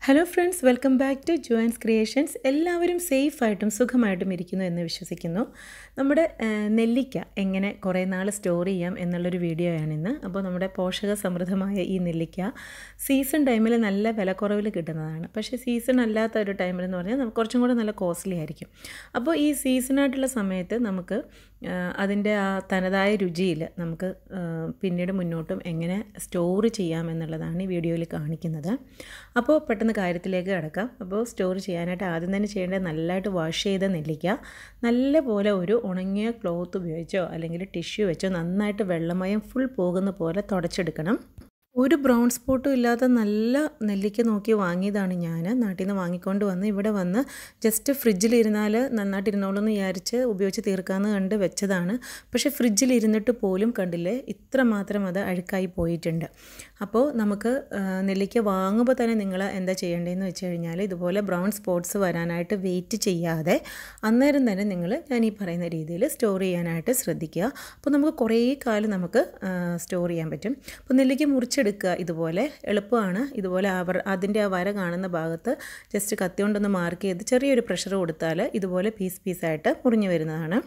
hello friends welcome back to Joins creations എല്ലാവരും സേഫായിട്ടും സുഖമായിട്ടും ഇരിക്കുന്നു എന്ന് വിശ്വസിക്കുന്നു നമ്മുടെ ആ, നെല്ലിക്ക എങ്ങനെ കുറേ നാൾ സ്റ്റോർ ചെയ്യാം എന്നുള്ളൊരു വീഡിയോയാണിന്ന് അപ്പോൾ നമ്മുടെ പോഷക സമൃദ്ധമായ ഈ നെല്ലിക്ക സീസൺ ടൈമിൽ നല്ല വിലക്കുറവിൽ കിട്ടുന്നതാണ് പക്ഷേ സീസൺ അല്ലാത്ത ഒരു ടൈമിൽ എന്ന് പറഞ്ഞാൽ നമുക്ക് കുറച്ചും കൂടെ നല്ല കോസ്റ്റ്ലി ആയിരിക്കും അപ്പോൾ ഈ സീസണായിട്ടുള്ള സമയത്ത് നമുക്ക് ആ, അതിൻ്റെ ആ തനതായ രുചിയിൽ നമുക്ക് ആ, പിന്നീട് മുന്നോട്ടും എങ്ങനെ സ്റ്റോർ ചെയ്യാം എന്നുള്ളതാണ് ഈ വീഡിയോയിൽ കാണിക്കുന്നത് അപ്പോൾ പെട്ടെന്ന് കാര്യത്തിലേക്ക് കിടക്കാം അപ്പോൾ സ്റ്റോർ ചെയ്യാനായിട്ട് ആദ്യം തന്നെ ചെയ്യേണ്ടത് നല്ലതായിട്ട് വാഷ് ചെയ്ത നെല്ലിക്ക നല്ല പോലെ ഒരു ഉണങ്ങിയ ക്ലോത്ത് ഉപയോഗിച്ചോ അല്ലെങ്കിൽ ടിഷ്യൂ വെച്ചോ നന്നായിട്ട് വെള്ളമയം ഫുൾ പോകുന്ന പോലെ തുടച്ചെടുക്കണം ഒരു ബ്രൗൺ സ്പോട്ടും ഇല്ലാത്ത നല്ല നെല്ലിക്ക നോക്കി വാങ്ങിയതാണ് ഞാൻ നാട്ടിൽ നിന്ന് വാങ്ങിക്കൊണ്ട് വന്ന് ഇവിടെ വന്ന് ജസ്റ്റ് ഫ്രിഡ്ജിലിരുന്നാൽ നന്നായിട്ട് ഇരുന്നോളൂ എന്ന് വിചാരിച്ച് ഉപയോഗിച്ച് തീർക്കാമെന്ന് കണ്ട് വെച്ചതാണ് പക്ഷേ ഫ്രിഡ്ജിലിരുന്നിട്ട് പോലും കണ്ടില്ലേ ഇത്ര മാത്രം അത് അഴുക്കായി പോയിട്ടുണ്ട് അപ്പോൾ നമുക്ക് ആ, നെല്ലിക്ക വാങ്ങുമ്പോൾ തന്നെ നിങ്ങൾ എന്താ ചെയ്യേണ്ടതെന്ന് വെച്ച് കഴിഞ്ഞാൽ ഇതുപോലെ ബ്രൗൺ സ്പോട്ട്സ് വരാനായിട്ട് വെയിറ്റ് ചെയ്യാതെ അന്നേരം തന്നെ നിങ്ങൾ ഞാൻ ഈ പറയുന്ന രീതിയിൽ സ്റ്റോർ ചെയ്യാനായിട്ട് ശ്രദ്ധിക്കുക അപ്പോൾ നമുക്ക് കുറേ കാലം നമുക്ക് സ്റ്റോർ ചെയ്യാൻ പറ്റും അപ്പോൾ നെല്ലിക്ക മുറിച്ചെടുക്കുക ഇതുപോലെ എളുപ്പമാണ് ഇതുപോലെ അവർ അതിൻ്റെ ആ വര കാണുന്ന ഭാഗത്ത് ജസ്റ്റ് കത്തി കൊണ്ടൊന്ന് മാർക്ക് ചെയ്ത് ചെറിയൊരു പ്രഷർ കൊടുത്താൽ ഇതുപോലെ പീസ് പീസായിട്ട് മുറിഞ്ഞു വരുന്നതാണ്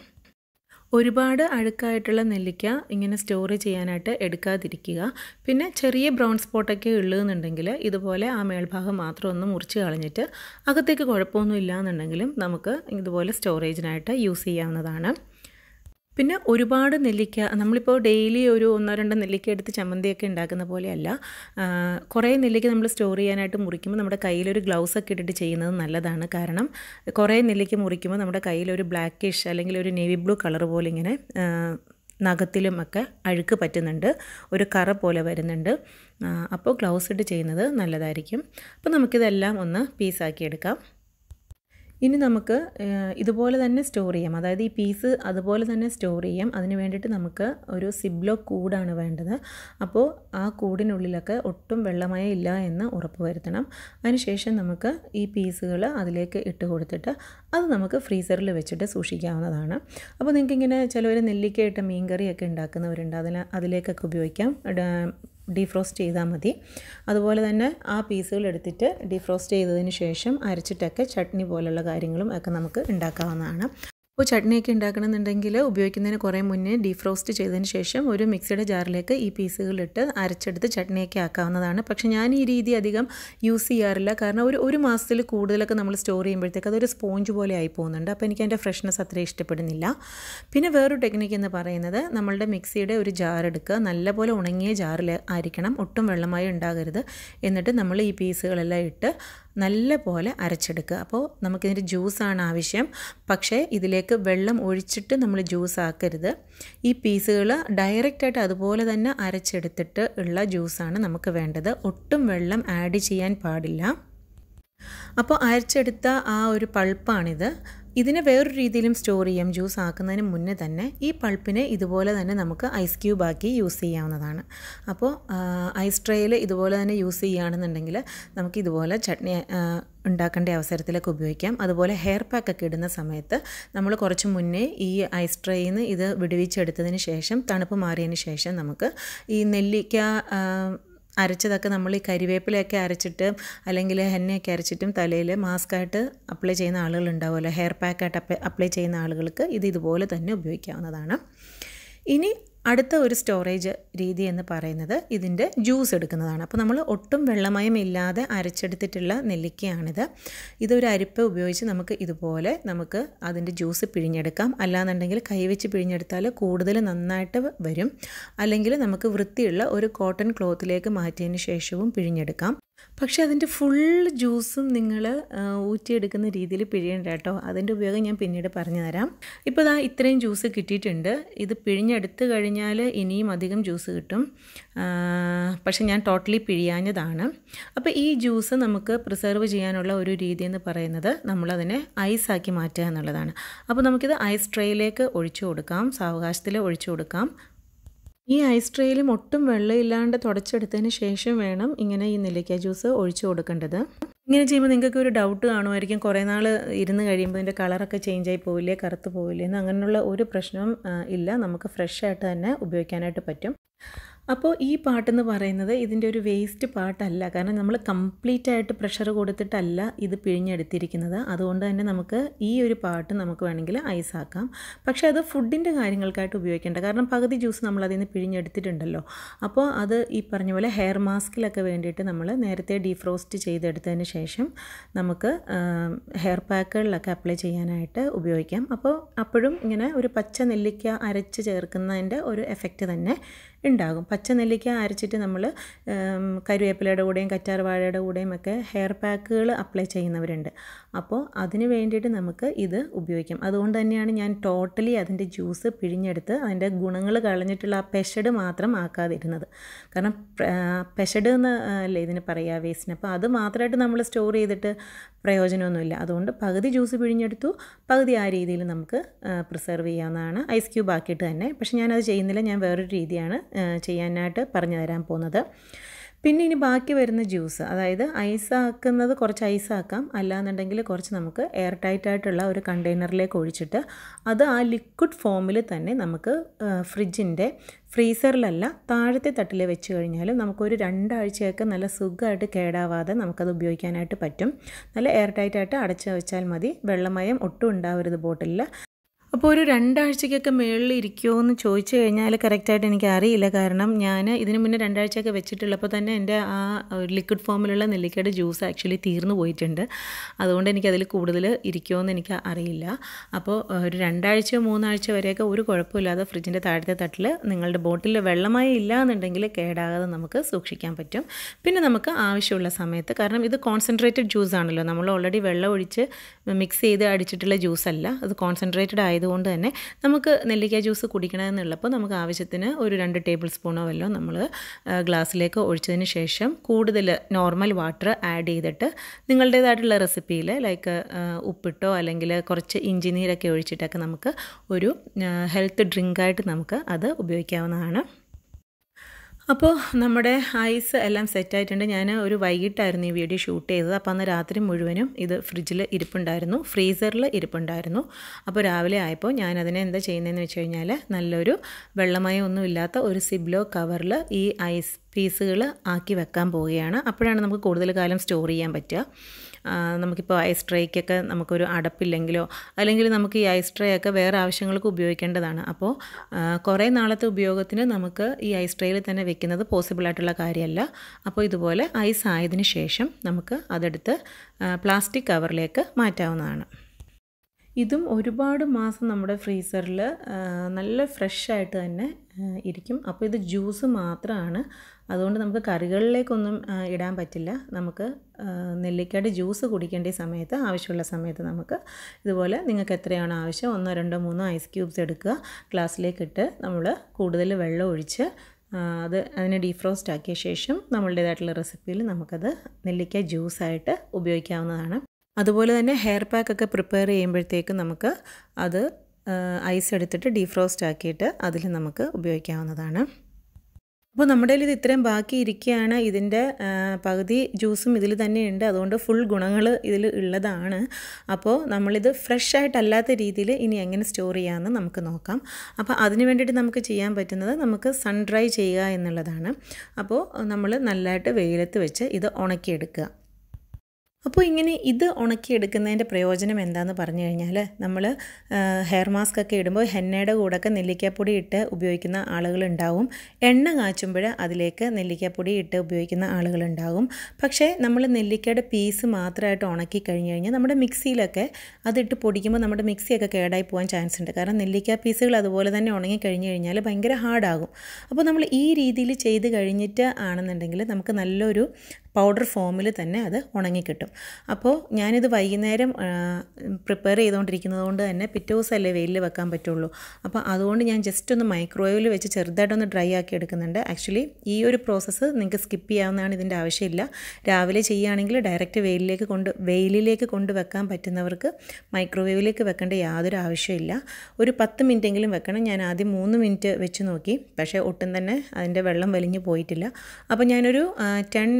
ഒരുപാട് അഴുക്കായിട്ടുള്ള നെല്ലിക്ക ഇങ്ങനെ സ്റ്റോർ ചെയ്യാനായിട്ട് എടുക്കാതിരിക്കുക പിന്നെ ചെറിയ ബ്രൗൺ സ്പോട്ടൊക്കെ ഉള്ളതെന്നുണ്ടെങ്കിൽ ഇതുപോലെ ആ മേൽഭാഗം മാത്രം ഒന്ന് മുറിച്ച് കളഞ്ഞിട്ട് അകത്തേക്ക് കുഴപ്പമൊന്നും ഇല്ലാന്നുണ്ടെങ്കിലും നമുക്ക് ഇതുപോലെ സ്റ്റോറേജിനായിട്ട് യൂസ് ചെയ്യാവുന്നതാണ് പിന്നെ ഒരുപാട് നെല്ലിക്ക നമ്മളിപ്പോൾ ഡെയിലി ഒരു ഒന്നോ രണ്ടോ നെല്ലിക്ക എടുത്ത് ചമ്മന്തിയൊക്കെ ഉണ്ടാക്കുന്ന പോലെയല്ല ആ, കുറേ നെല്ലിക്ക നമ്മൾ സ്റ്റോർ ചെയ്യാനായിട്ട് മുറിക്കുമ്പോൾ നമ്മുടെ കയ്യിലൊരു ഗ്ലൗസ് ഒക്കെ ഇട്ടിട്ട് ചെയ്യുന്നത് നല്ലതാണ് കാരണം കുറേ നെല്ലിക്ക മുറിക്കുമ്പോൾ നമ്മുടെ കയ്യിലൊരു ബ്ലാക്കിഷ് അല്ലെങ്കിൽ ഒരു നേവി ബ്ലൂ കളർ പോലെ ഇങ്ങനെ ആ, നഖത്തിലും ഒക്കെ അഴുക്ക് പറ്റുന്നുണ്ട് ഒരു കറ പോലെ വരുന്നുണ്ട് ആ, അപ്പോൾ ഗ്ലൗസ് ഇട്ട് ചെയ്യുന്നത് നല്ലതായിരിക്കും അപ്പോൾ നമുക്കിതെല്ലാം ഒന്ന് പീസാക്കി എടുക്കാം ഇനി നമുക്ക് ഏഹ്, ഇതുപോലെ തന്നെ സ്റ്റോർ ചെയ്യാം അതായത് ഈ പീസ് അതുപോലെ തന്നെ സ്റ്റോർ ചെയ്യാം അതിന് വേണ്ടിയിട്ട് നമുക്ക് ഒരു സിബ്ലോ കൂടാണ് വേണ്ടത് അപ്പോൾ ആ കൂടിനുള്ളിലൊക്കെ ഒട്ടും വെള്ളമയം ഇല്ല എന്ന് ഉറപ്പ് വരുത്തണം അതിനുശേഷം നമുക്ക് ഈ പീസുകൾ അതിലേക്ക് ഇട്ട് കൊടുത്തിട്ട് അത് നമുക്ക് ഫ്രീസറിൽ വെച്ചിട്ട് സൂക്ഷിക്കാവുന്നതാണ് അപ്പോൾ നിങ്ങൾക്ക് ഇങ്ങനെ ചിലവർ നെല്ലിക്കയിട്ട് മീൻകറിയൊക്കെ ഉണ്ടാക്കുന്നവരുണ്ട് അതിൽ അതിലേക്കൊക്കെ ഉപയോഗിക്കാം ഡ- ഡീഫ്രോസ്റ്റ് ചെയ്താൽ മതി അതുപോലെ തന്നെ ആ പീസുകൾ എടുത്തിട്ട് ഡീഫ്രോസ്റ്റ് ചെയ്തതിന് ശേഷം അരച്ചിട്ടൊക്കെ ചട്നി പോലുള്ള കാര്യങ്ങളും ഒക്കെ നമുക്ക് ഉണ്ടാക്കാവുന്നതാണ് അപ്പോൾ ചട്നിയൊക്കെ ഉണ്ടാക്കണമെന്നുണ്ടെങ്കിൽ ഉപയോഗിക്കുന്നതിന് കുറേ മുന്നേ ഡീഫ്രോസ്റ്റ് ചെയ്തതിന് ശേഷം ഒരു മിക്സിയുടെ ജാറിലേക്ക് ഈ പീസുകളിട്ട് അരച്ചെടുത്ത് ചട്നിയൊക്കെ ആക്കാവുന്നതാണ് പക്ഷേ ഞാൻ ഈ രീതി അധികം യൂസ് ചെയ്യാറില്ല കാരണം ഒരു ഒരു മാസത്തിൽ കൂടുതലൊക്കെ നമ്മൾ സ്റ്റോർ ചെയ്യുമ്പോഴത്തേക്ക് അതൊരു സ്പോഞ്ച് പോലെ ആയി പോകുന്നുണ്ട് അപ്പോൾ എനിക്ക് അതിൻ്റെ ഫ്രഷ്നെസ് അത്ര ഇഷ്ടപ്പെടുന്നില്ല പിന്നെ വേറൊരു ടെക്നിക്ക് എന്ന് പറയുന്നത് നമ്മളുടെ മിക്സിയുടെ ഒരു ജാർ എടുക്കുക നല്ലപോലെ ഉണങ്ങിയ ജാറിൽ ആയിരിക്കണം ഒട്ടും വെള്ളമായി ഉണ്ടാകരുത് എന്നിട്ട് നമ്മൾ ഈ പീസുകളെല്ലാം ഇട്ട് നല്ല പോലെ അരച്ചെടുക്കുക അപ്പോൾ നമുക്കിതിൻ്റെ ജ്യൂസാണ് ആവശ്യം പക്ഷേ ഇതിലേക്ക് വെള്ളം ഒഴിച്ചിട്ട് നമ്മൾ ജ്യൂസ് ആക്കരുത് ഈ പീസുകൾ ഡയറക്റ്റായിട്ട് അതുപോലെ തന്നെ അരച്ചെടുത്തിട്ട് ഉള്ള ജ്യൂസാണ് നമുക്ക് വേണ്ടത് ഒട്ടും വെള്ളം ആഡ് ചെയ്യാൻ പാടില്ല അപ്പോൾ അരച്ചെടുത്ത ആ ഒരു പൾപ്പാണിത് ഇതിനെ വേറൊരു രീതിയിലും സ്റ്റോർ ചെയ്യാം ജ്യൂസ് ആക്കുന്നതിന് മുന്നേ തന്നെ ഈ പൾപ്പിനെ ഇതുപോലെ തന്നെ നമുക്ക് ഐസ് ക്യൂബ് ആക്കി യൂസ് ചെയ്യാവുന്നതാണ് അപ്പോൾ ഐസ് ട്രേയിൽ ഇതുപോലെ തന്നെ യൂസ് ചെയ്യുകയാണെന്നുണ്ടെങ്കിൽ നമുക്ക് ഇതുപോലെ ചട്നി ആ, ഉണ്ടാക്കേണ്ട അവസരത്തിലൊക്കെ ഉപയോഗിക്കാം അതുപോലെ ഹെയർ പാക്ക് ഒക്കെ ഇടുന്ന സമയത്ത് നമ്മൾ കുറച്ച് മുന്നേ ഈ ഐസ് ട്രേയിൽ നിന്ന് ഇത് വിടുവിച്ചെടുത്തതിന് ശേഷം തണുപ്പ് മാറിയതിന് ശേഷം നമുക്ക് ഈ നെല്ലിക്ക ആ, അരച്ചതൊക്കെ നമ്മൾ ഈ കരിവേപ്പിലയൊക്കെ അരച്ചിട്ട് അല്ലെങ്കിൽ എണ്ണയൊക്കെ അരച്ചിട്ടും തലയിൽ മാസ്കായിട്ട് അപ്ലൈ ചെയ്യുന്ന ആളുകളുണ്ടാവുമല്ലോ ഹെയർ പാക്കായിട്ട് അപ്ലൈ അപ്ലൈ ചെയ്യുന്ന ആളുകൾക്ക് ഇത് ഇതുപോലെ തന്നെ ഉപയോഗിക്കാവുന്നതാണ് ഇനി അടുത്ത ഒരു സ്റ്റോറേജ് രീതി എന്ന് പറയുന്നത് ഇതിൻ്റെ ജ്യൂസ് എടുക്കുന്നതാണ് അപ്പോൾ നമ്മൾ ഒട്ടും വെള്ളമയം ഇല്ലാതെ അരച്ചെടുത്തിട്ടുള്ള നെല്ലിക്കയാണിത് ഇതൊരു അരിപ്പ ഉപയോഗിച്ച് നമുക്ക് ഇതുപോലെ നമുക്ക് അതിൻ്റെ ജ്യൂസ് പിഴിഞ്ഞെടുക്കാം അല്ലാന്നുണ്ടെങ്കിൽ കൈവച്ച് പിഴിഞ്ഞെടുത്താൽ കൂടുതൽ നന്നായിട്ട് വരും അല്ലെങ്കിൽ നമുക്ക് വൃത്തിയുള്ള ഒരു കോട്ടൺ ക്ലോത്തിലേക്ക് മാറ്റിയതിന് ശേഷവും പിഴിഞ്ഞെടുക്കാം പക്ഷേ അതിൻ്റെ ഫുൾ ജ്യൂസും നിങ്ങൾ ഊറ്റിയെടുക്കുന്ന രീതിയിൽ പിഴിയണ്ട കേട്ടോ അതിൻ്റെ ഉപയോഗം ഞാൻ പിന്നീട് പറഞ്ഞു തരാം ഇപ്പോൾ ഇതാ ഇത്രയും ജ്യൂസ് കിട്ടിയിട്ടുണ്ട് ഇത് പിഴിഞ്ഞെടുത്ത് കഴിഞ്ഞാൽ ഇനിയും അധികം ജ്യൂസ് കിട്ടും ആ, പക്ഷേ ഞാൻ ടോട്ടലി പിഴിയാഞ്ഞതാണ് അപ്പോൾ ഈ ജ്യൂസ് നമുക്ക് പ്രിസർവ് ചെയ്യാനുള്ള ഒരു രീതി എന്ന് പറയുന്നത് നമ്മളതിനെ ഐസാക്കി മാറ്റുക എന്നുള്ളതാണ് അപ്പോൾ നമുക്കിത് ഐസ് ട്രേയിലേക്ക് ഒഴിച്ചു കൊടുക്കാം സാവകാശത്തിൽ ഒഴിച്ചു കൊടുക്കാം ഈ ഐസ് ട്രേയിലും ഒട്ടും വെള്ളമില്ലാണ്ട് തുടച്ചെടുത്തതിന് ശേഷം വേണം ഇങ്ങനെ ഈ നെല്ലിക്ക ജ്യൂസ് ഒഴിച്ചു കൊടുക്കേണ്ടത് ഇങ്ങനെ ചെയ്യുമ്പോൾ നിങ്ങൾക്ക് ഒരു ഡൗട്ട് കാണുമായിരിക്കും കുറേ നാൾ ഇരുന്ന് കഴിയുമ്പോൾ ഇതിൻ്റെ കളറൊക്കെ ചേഞ്ച് ആയി പോവില്ലേ കറുത്ത് പോവില്ലേ എന്ന് അങ്ങനെയുള്ള ഒരു പ്രശ്നവും ആ, ഇല്ല നമുക്ക് ഫ്രഷ് ആയിട്ട് തന്നെ ഉപയോഗിക്കാനായിട്ട് പറ്റും അപ്പോൾ ഈ പാട്ടെന്ന് പറയുന്നത് ഇതിൻ്റെ ഒരു വേസ്റ്റ് പാട്ടല്ല കാരണം നമ്മൾ കംപ്ലീറ്റ് ആയിട്ട് പ്രഷർ കൊടുത്തിട്ടല്ല ഇത് പിഴിഞ്ഞെടുത്തിരിക്കുന്നത് അതുകൊണ്ട് തന്നെ നമുക്ക് ഈ ഒരു പാട്ട് നമുക്ക് വേണമെങ്കിൽ ഐസാക്കാം പക്ഷേ അത് ഫുഡിൻ്റെ കാര്യങ്ങൾക്കായിട്ട് ഉപയോഗിക്കേണ്ട കാരണം പകുതി ജ്യൂസ് നമ്മൾ അതിൽ നിന്ന് പിഴിഞ്ഞെടുത്തിട്ടുണ്ടല്ലോ അപ്പോൾ അത് ഈ പറഞ്ഞ പോലെ ഹെയർ മാസ്കിലൊക്കെ വേണ്ടിയിട്ട് നമ്മൾ നേരത്തെ ഡീഫ്രോസ്റ്റ് ചെയ്തെടുത്തതിന് ശേഷം നമുക്ക് ഹെയർ പാക്കുകളിലൊക്കെ അപ്ലൈ ചെയ്യാനായിട്ട് ഉപയോഗിക്കാം അപ്പോൾ അപ്പോഴും ഇങ്ങനെ ഒരു പച്ച നെല്ലിക്ക അരച്ച് ചേർക്കുന്നതിൻ്റെ ഒരു എഫക്റ്റ് തന്നെ ഉണ്ടാകും പച്ച നെല്ലിക്ക അരച്ചിട്ട് നമ്മൾ കരുവേപ്പിലയുടെ കൂടെയും കറ്റാർ വാഴയുടെ കൂടെയും ഒക്കെ ഹെയർ പാക്കുകൾ അപ്ലൈ ചെയ്യുന്നവരുണ്ട് അപ്പോൾ അതിന് വേണ്ടിയിട്ട് നമുക്ക് ഇത് ഉപയോഗിക്കാം അതുകൊണ്ട് തന്നെയാണ് ഞാൻ ടോട്ടലി അതിൻ്റെ ജ്യൂസ് പിഴിഞ്ഞെടുത്ത് അതിൻ്റെ ഗുണങ്ങൾ കളഞ്ഞിട്ടുള്ള ആ പെഷഡ് മാത്രം ആക്കാതിരുന്നത് കാരണം പെഷഡ് എന്ന് അല്ലേ ഇതിന് പറയുക വേസ്റ്റിന് അപ്പോൾ അത് മാത്രമായിട്ട് നമ്മൾ സ്റ്റോർ ചെയ്തിട്ട് പ്രയോജനമൊന്നുമില്ല അതുകൊണ്ട് പകുതി ജ്യൂസ് പിഴിഞ്ഞെടുത്തു പകുതി ആ രീതിയിൽ നമുക്ക് പ്രിസർവ് ചെയ്യാവുന്നതാണ് ഐസ് ക്യൂബ് ആക്കിയിട്ട് തന്നെ പക്ഷെ ഞാനത് ചെയ്യുന്നില്ല ഞാൻ വേറൊരു രീതിയാണ് ചെയ്യാനായിട്ട് പറഞ്ഞു തരാൻ പോകുന്നത് പിന്നെ ഇനി ബാക്കി വരുന്ന ജ്യൂസ് അതായത് ഐസ് ആക്കുന്നത് കുറച്ച് ഐസ് ആക്കാം അല്ലാന്നുണ്ടെങ്കിൽ കുറച്ച് നമുക്ക് എയർ ടൈറ്റ് ആയിട്ടുള്ള ഒരു കണ്ടെയ്നറിലേക്ക് ഒഴിച്ചിട്ട് അത് ആ ലിക്വിഡ് ഫോമിൽ തന്നെ നമുക്ക് ഫ്രിഡ്ജിൻ്റെ ഫ്രീസറിലല്ല താഴത്തെ തട്ടിൽ വെച്ച് കഴിഞ്ഞാൽ നമുക്കൊരു രണ്ടാഴ്ചയൊക്കെ നല്ല സുഖമായിട്ട് കേടാവാതെ നമുക്കത് ഉപയോഗിക്കാനായിട്ട് പറ്റും നല്ല എയർ ടൈറ്റ് ആയിട്ട് അടച്ച് വെച്ചാൽ മതി വെള്ളമയം ഒട്ടും ഉണ്ടാവരുത് ബോട്ടിലിൽ അപ്പോൾ ഒരു രണ്ടാഴ്ചയ്ക്കൊക്കെ മുകളിൽ ഇരിക്കുമോ എന്ന് ചോദിച്ചു കഴിഞ്ഞാൽ കറക്റ്റായിട്ട് എനിക്ക് അറിയില്ല കാരണം ഞാൻ ഇതിന് മുന്നേ രണ്ടാഴ്ചയൊക്കെ വെച്ചിട്ടുള്ളപ്പോൾ തന്നെ എൻ്റെ ആ ലിക്വിഡ് ഫോമിലുള്ള നെല്ലിക്കയുടെ ജ്യൂസ് ആക്ച്വലി തീർന്നു പോയിട്ടുണ്ട് അതുകൊണ്ട് എനിക്കതിൽ കൂടുതൽ ഇരിക്കുമോ എന്ന് എനിക്ക് അറിയില്ല അപ്പോൾ ഒരു രണ്ടാഴ്ചയോ മൂന്നാഴ്ച വരെയൊക്കെ ഒരു കുഴപ്പമില്ലാതെ ഫ്രിഡ്ജിൻ്റെ താഴത്തെ തട്ടിൽ നിങ്ങളുടെ ബോട്ടിൽ വെള്ളമായി ഇല്ല എന്നുണ്ടെങ്കിൽ കേടാകാതെ നമുക്ക് സൂക്ഷിക്കാൻ പറ്റും പിന്നെ നമുക്ക് ആവശ്യമുള്ള സമയത്ത് കാരണം ഇത് കോൺസെൻട്രേറ്റഡ് ജ്യൂസ് ആണല്ലോ നമ്മൾ ഓൾറെഡി വെള്ളം ഒഴിച്ച് മിക്സ് ചെയ്ത് അടിച്ചിട്ടുള്ള ജ്യൂസ് അല്ല അത് കോൺസെൻട്രേറ്റഡ് ആയത് ആയതുകൊണ്ട് തന്നെ നമുക്ക് നെല്ലിക്ക ജ്യൂസ് കുടിക്കണമെന്നുള്ളപ്പോൾ നമുക്ക് ആവശ്യത്തിന് ഒരു രണ്ട് ടേബിൾ സ്പൂണോ വല്ലതും നമ്മൾ ഗ്ലാസ്സിലേക്ക് ഒഴിച്ചതിന് ശേഷം കൂടുതൽ നോർമൽ വാട്ടർ ആഡ് ചെയ്തിട്ട് നിങ്ങളുടേതായിട്ടുള്ള റെസിപ്പിയിൽ ലൈക്ക് ഉപ്പിട്ടോ അല്ലെങ്കിൽ കുറച്ച് ഇഞ്ചി നീരൊക്കെ ഒഴിച്ചിട്ടൊക്കെ നമുക്ക് ഒരു ഹെൽത്ത് ഡ്രിങ്കായിട്ട് നമുക്ക് അത് ഉപയോഗിക്കാവുന്നതാണ് അപ്പോൾ നമ്മുടെ ഐസ് എല്ലാം സെറ്റായിട്ടുണ്ട് ഞാൻ ഒരു വൈകിട്ടായിരുന്നു ഈ വീഡിയോ ഷൂട്ട് ചെയ്തത് അപ്പോൾ അന്ന് രാത്രി മുഴുവനും ഇത് ഫ്രിഡ്ജിൽ ഇരിപ്പുണ്ടായിരുന്നു ഫ്രീസറിൽ ഇരിപ്പുണ്ടായിരുന്നു അപ്പോൾ രാവിലെ ആയപ്പോൾ ഞാൻ അതിനെ എന്താ ചെയ്യുന്നതെന്ന് വെച്ച് കഴിഞ്ഞാൽ നല്ലൊരു വെള്ളമയം ഒന്നും ഇല്ലാത്ത ഒരു സിബ്ലോ കവറിൽ ഈ ഐസ് പീസുകൾ ആക്കി വെക്കാൻ പോവുകയാണ് അപ്പോഴാണ് നമുക്ക് കൂടുതൽ കാലം സ്റ്റോർ ചെയ്യാൻ പറ്റുക നമുക്കിപ്പോൾ ഐസ് ട്രേക്കൊക്കെ നമുക്കൊരു അടപ്പില്ലെങ്കിലോ അല്ലെങ്കിൽ നമുക്ക് ഈ ഐസ് ട്രേ ഒക്കെ വേറെ ആവശ്യങ്ങൾക്ക് ഉപയോഗിക്കേണ്ടതാണ് അപ്പോൾ കുറേ നാളത്തെ ഉപയോഗത്തിന് നമുക്ക് ഈ ഐസ് ട്രേയിൽ തന്നെ വെക്കുന്നത് പോസിബിൾ ആയിട്ടുള്ള കാര്യമല്ല അപ്പോൾ ഇതുപോലെ ഐസ് ആയതിനു ശേഷം നമുക്ക് അതെടുത്ത് പ്ലാസ്റ്റിക് കവറിലേക്ക് മാറ്റാവുന്നതാണ് ഇതും ഒരുപാട് മാസം നമ്മുടെ ഫ്രീസറിൽ നല്ല ഫ്രഷ് ആയിട്ട് തന്നെ ഇരിക്കും അപ്പോൾ ഇത് ജ്യൂസ് മാത്രമാണ് അതുകൊണ്ട് നമുക്ക് കറികളിലേക്കൊന്നും ഇടാൻ പറ്റില്ല നമുക്ക് നെല്ലിക്കയുടെ ജ്യൂസ് കുടിക്കേണ്ട സമയത്ത് ആവശ്യമുള്ള സമയത്ത് നമുക്ക് ഇതുപോലെ നിങ്ങൾക്ക് എത്രയാണ് ആവശ്യം ഒന്നോ രണ്ടോ മൂന്നോ ഐസ് ക്യൂബ്സ് എടുക്കുക ഗ്ലാസ്സിലേക്ക് ഇട്ട് നമ്മൾ കൂടുതൽ വെള്ളം ഒഴിച്ച് അത് അതിനെ ഡീഫ്രോസ്റ്റ് ആക്കിയ ശേഷം നമ്മളുടേതായിട്ടുള്ള റെസിപ്പിയിൽ നമുക്കത് നെല്ലിക്ക ജ്യൂസായിട്ട് ഉപയോഗിക്കാവുന്നതാണ് അതുപോലെ തന്നെ ഹെയർ പാക്ക് ഒക്കെ പ്രിപ്പയർ ചെയ്യുമ്പോഴത്തേക്കും നമുക്ക് അത് ഐസ് എടുത്തിട്ട് ഡീഫ്രോസ്റ്റ് ആക്കിയിട്ട് അതിൽ നമുക്ക് ഉപയോഗിക്കാവുന്നതാണ് അപ്പോൾ നമ്മുടെ ഇത് ഇത്രയും ബാക്കി ഇരിക്കുകയാണ് ഇതിൻ്റെ പകുതി ജ്യൂസും ഇതിൽ തന്നെ ഉണ്ട് അതുകൊണ്ട് ഫുൾ ഗുണങ്ങൾ ഇതിൽ ഉള്ളതാണ് അപ്പോൾ നമ്മളിത് ഫ്രഷ് ആയിട്ടല്ലാത്ത രീതിയിൽ ഇനി എങ്ങനെ സ്റ്റോർ ചെയ്യാമെന്ന് നമുക്ക് നോക്കാം അപ്പോൾ അതിന് വേണ്ടിയിട്ട് നമുക്ക് ചെയ്യാൻ പറ്റുന്നത് നമുക്ക് സൺ ഡ്രൈ ചെയ്യുക എന്നുള്ളതാണ് അപ്പോൾ നമ്മൾ നല്ലതായിട്ട് വെയിലത്ത് വെച്ച് ഇത് ഉണക്കിയെടുക്കുക അപ്പോൾ ഇങ്ങനെ ഇത് ഉണക്കിയെടുക്കുന്നതിൻ്റെ പ്രയോജനം എന്താണെന്ന് പറഞ്ഞു കഴിഞ്ഞാൽ നമ്മൾ ഹെയർ മാസ്ക് ഒക്കെ ഇടുമ്പോൾ ഹെന്നയുടെ കൂടെയൊക്കെ നെല്ലിക്കാപ്പൊടി ഇട്ട് ഉപയോഗിക്കുന്ന ആളുകളുണ്ടാവും എണ്ണ കാച്ചുമ്പോൾ അതിലേക്ക് നെല്ലിക്കാപ്പൊടി ഇട്ട് ഉപയോഗിക്കുന്ന ആളുകളുണ്ടാകും പക്ഷേ നമ്മൾ നെല്ലിക്കയുടെ പീസ് മാത്രമായിട്ട് ഉണക്കി കഴിഞ്ഞ് കഴിഞ്ഞാൽ നമ്മുടെ മിക്സിയിലൊക്കെ അതിട്ട് പൊടിക്കുമ്പോൾ നമ്മുടെ മിക്സിയൊക്കെ കേടായി പോകാൻ ചാൻസ് ഉണ്ട് കാരണം നെല്ലിക്ക പീസുകൾ അതുപോലെ തന്നെ ഉണങ്ങി കഴിഞ്ഞ് കഴിഞ്ഞാൽ ഭയങ്കര ഹാർഡാകും അപ്പോൾ നമ്മൾ ഈ രീതിയിൽ ചെയ്ത് കഴിഞ്ഞിട്ട് ആണെന്നുണ്ടെങ്കിൽ നമുക്ക് നല്ലൊരു പൗഡർ ഫോമിൽ തന്നെ അത് ഉണങ്ങിക്കിട്ടും അപ്പോൾ ഞാനിത് വൈകുന്നേരം പ്രിപ്പയർ ചെയ്തുകൊണ്ടിരിക്കുന്നത് കൊണ്ട് തന്നെ പിറ്റേ ദിവസമല്ലേ വെയിലിൽ വെക്കാൻ പറ്റുള്ളൂ അപ്പോൾ അതുകൊണ്ട് ഞാൻ ജസ്റ്റ് ഒന്ന് മൈക്രോവേവിൽ വെച്ച് ചെറുതായിട്ടൊന്ന് ഡ്രൈ ആക്കി എടുക്കുന്നുണ്ട് ആക്ച്വലി ഈ ഒരു പ്രോസസ്സ് നിങ്ങൾക്ക് സ്കിപ്പ് ചെയ്യാവുന്നതാണ് ഇതിൻ്റെ ആവശ്യമില്ല രാവിലെ ചെയ്യുകയാണെങ്കിൽ ഡയറക്റ്റ് വെയിലിലേക്ക് കൊണ്ട് വെയിലിലേക്ക് കൊണ്ട് വെക്കാൻ പറ്റുന്നവർക്ക് മൈക്രോവേവിലേക്ക് വെക്കേണ്ട യാതൊരു ആവശ്യമില്ല ഒരു പത്ത് മിനിറ്റെങ്കിലും വെക്കണം ഞാൻ ആദ്യം മൂന്ന് മിനിറ്റ് വെച്ച് നോക്കി പക്ഷേ ഒട്ടും തന്നെ അതിൻ്റെ വെള്ളം വലിഞ്ഞു പോയിട്ടില്ല അപ്പോൾ ഞാനൊരു ടെൻ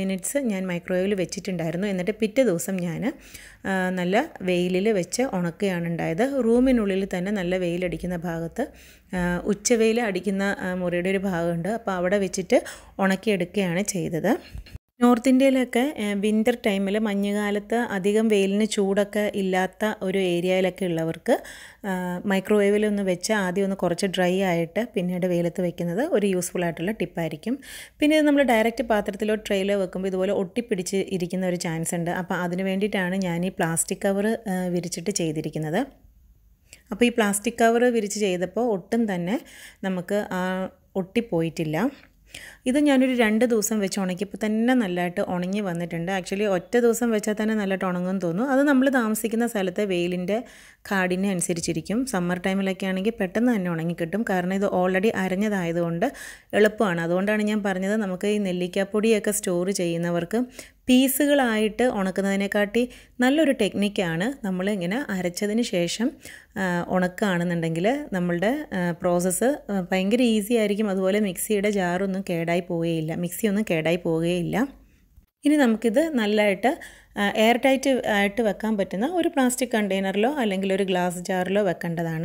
മിനിറ്റ്സ് ഞാൻ മൈക്രോവേവിൽ വെച്ചിട്ടുണ്ടായിരുന്നു എന്നിട്ട് പിറ്റേ ദിവസം ഞാൻ നല്ല വെയിലിൽ വെച്ച് ഉണക്കുകയാണ് ഉണ്ടായത് റൂമിനുള്ളിൽ തന്നെ നല്ല വെയിലടിക്കുന്ന ഭാഗത്ത് ഉച്ചവെയിൽ അടിക്കുന്ന മുറിയുടെ ഒരു ഭാഗമുണ്ട് അപ്പോൾ അവിടെ വെച്ചിട്ട് ഉണക്കിയെടുക്കുകയാണ് ചെയ്തത് നോർത്ത് ഇന്ത്യയിലൊക്കെ വിൻ്റർ ടൈമിൽ മഞ്ഞുകാലത്ത് അധികം വെയിലിന് ചൂടൊക്കെ ഇല്ലാത്ത ഒരു ഏരിയയിലൊക്കെ ഉള്ളവർക്ക് മൈക്രോവേവിൽ ഒന്ന് വെച്ച് ആദ്യം ഒന്ന് കുറച്ച് ഡ്രൈ ആയിട്ട് പിന്നീട് വെയിലത്ത് വെക്കുന്നത് ഒരു യൂസ്ഫുൾ ആയിട്ടുള്ള ടിപ്പായിരിക്കും പിന്നെ ഇത് നമ്മൾ ഡയറക്റ്റ് പാത്രത്തിലോ ട്രെയിലോ വെക്കുമ്പോൾ ഇതുപോലെ ഒട്ടിപ്പിടിച്ച് ഇരിക്കുന്ന ഒരു ചാൻസ് ഉണ്ട് അപ്പോൾ അതിന് വേണ്ടിയിട്ടാണ് ഞാൻ ഈ പ്ലാസ്റ്റിക് കവർ വിരിച്ചിട്ട് ചെയ്തിരിക്കുന്നത് അപ്പോൾ ഈ പ്ലാസ്റ്റിക് കവർ വിരിച്ച് ചെയ്തപ്പോൾ ഒട്ടും തന്നെ നമുക്ക് ഒട്ടിപ്പോയിട്ടില്ല ഇത് ഞാനൊരു രണ്ട് ദിവസം വെച്ച് ഉണക്കിയപ്പോൾ തന്നെ നല്ലതായിട്ട് ഉണങ്ങി വന്നിട്ടുണ്ട് ആക്ച്വലി ഒറ്റ ദിവസം വെച്ചാൽ തന്നെ നല്ലതായിട്ട് ഉണങ്ങും തോന്നും അത് നമ്മൾ താമസിക്കുന്ന സ്ഥലത്തെ വെയിലിൻ്റെ കാടിനെ അനുസരിച്ചിരിക്കും സമ്മർ ടൈമിലൊക്കെ ആണെങ്കിൽ പെട്ടെന്ന് തന്നെ ഉണങ്ങി കിട്ടും കാരണം ഇത് ഓൾറെഡി അരഞ്ഞതായതുകൊണ്ട് എളുപ്പമാണ് അതുകൊണ്ടാണ് ഞാൻ പറഞ്ഞത് നമുക്ക് ഈ നെല്ലിക്കാപ്പൊടിയൊക്കെ സ്റ്റോർ ചെയ്യുന്നവർക്ക് പീസുകളായിട്ട് ഉണക്കുന്നതിനെക്കാട്ടി നല്ലൊരു ടെക്നിക്കാണ് നമ്മൾ ഇങ്ങനെ അരച്ചതിന് ശേഷം ഉണക്കുകയാണെന്നുണ്ടെങ്കിൽ നമ്മളുടെ പ്രോസസ്സ് ഭയങ്കര ഈസി ആയിരിക്കും അതുപോലെ മിക്സിയുടെ ജാറൊന്നും കേടായി പോവുകയില്ല മിക്സി ഒന്നും കേടായി പോവുകയില്ല ഇനി നമുക്കിത് നല്ലതായിട്ട് എയർ ടൈറ്റ് ആയിട്ട് വെക്കാൻ പറ്റുന്ന ഒരു പ്ലാസ്റ്റിക് കണ്ടെയ്നറിലോ അല്ലെങ്കിൽ ഒരു ഗ്ലാസ് ജാറിലോ വെക്കേണ്ടതാണ്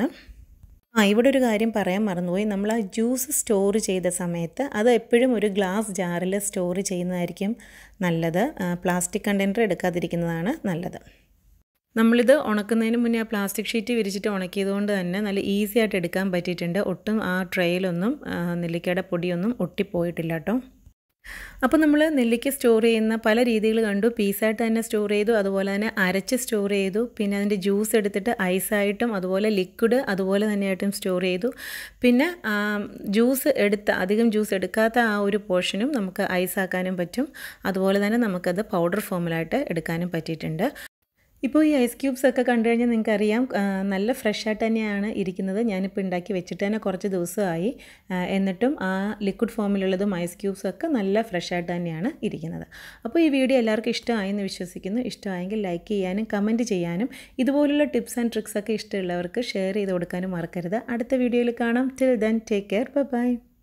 ആ ഇവിടെ ഒരു കാര്യം പറയാൻ മറന്നുപോയി നമ്മൾ ആ ജ്യൂസ് സ്റ്റോർ ചെയ്ത സമയത്ത് അത് എപ്പോഴും ഒരു ഗ്ലാസ് ജാറിൽ സ്റ്റോർ ചെയ്യുന്നതായിരിക്കും നല്ലത് പ്ലാസ്റ്റിക് കണ്ടെയ്നർ എടുക്കാതിരിക്കുന്നതാണ് നല്ലത് നമ്മളിത് ഉണക്കുന്നതിന് മുന്നേ ആ പ്ലാസ്റ്റിക് ഷീറ്റ് വിരിച്ചിട്ട് ഉണക്കിയതുകൊണ്ട് തന്നെ നല്ല ഈസി ആയിട്ട് എടുക്കാൻ പറ്റിയിട്ടുണ്ട് ഒട്ടും ആ ട്രെയിലൊന്നും നെല്ലിക്കയുടെ പൊടിയൊന്നും ഒട്ടിപ്പോയിട്ടില്ല കേട്ടോ അപ്പോൾ നമ്മൾ നെല്ലിക്ക സ്റ്റോർ ചെയ്യുന്ന പല രീതികൾ കണ്ടു പീസായിട്ട് തന്നെ സ്റ്റോർ ചെയ്തു അതുപോലെ തന്നെ അരച്ച് സ്റ്റോർ ചെയ്തു പിന്നെ അതിൻ്റെ ജ്യൂസ് എടുത്തിട്ട് ഐസായിട്ടും അതുപോലെ ലിക്വിഡ് അതുപോലെ തന്നെയായിട്ടും സ്റ്റോർ ചെയ്തു പിന്നെ ജ്യൂസ് എടുത്ത അധികം ജ്യൂസ് എടുക്കാത്ത ആ ഒരു പോർഷനും നമുക്ക് ഐസാക്കാനും പറ്റും അതുപോലെ തന്നെ നമുക്കത് പൗഡർ ഫോമിലായിട്ട് എടുക്കാനും പറ്റിയിട്ടുണ്ട് ഇപ്പോൾ ഈ ഐസ് ക്യൂബ്സ് ഒക്കെ കണ്ടു കഴിഞ്ഞാൽ നിങ്ങൾക്കറിയാം നല്ല ഫ്രഷ് ആയിട്ട് തന്നെയാണ് ഇരിക്കുന്നത് ഞാനിപ്പോൾ ഉണ്ടാക്കി വെച്ചിട്ട് തന്നെ കുറച്ച് ദിവസമായി എന്നിട്ടും ആ ലിക്വിഡ് ഫോമിലുള്ളതും ഐസ് ക്യൂബ്സും ഒക്കെ നല്ല ഫ്രഷ് ആയിട്ട് തന്നെയാണ് ഇരിക്കുന്നത് അപ്പോൾ ഈ വീഡിയോ എല്ലാവർക്കും ഇഷ്ടമായെന്ന് വിശ്വസിക്കുന്നു ഇഷ്ടമായെങ്കിൽ ലൈക്ക് ചെയ്യാനും കമൻറ്റ് ചെയ്യാനും ഇതുപോലുള്ള ടിപ്സ് ആൻഡ് ട്രിക്സ് ഒക്കെ ഇഷ്ടമുള്ളവർക്ക് ഷെയർ ചെയ്ത് കൊടുക്കാനും മറക്കരുത് അടുത്ത വീഡിയോയിൽ കാണാം till then take care by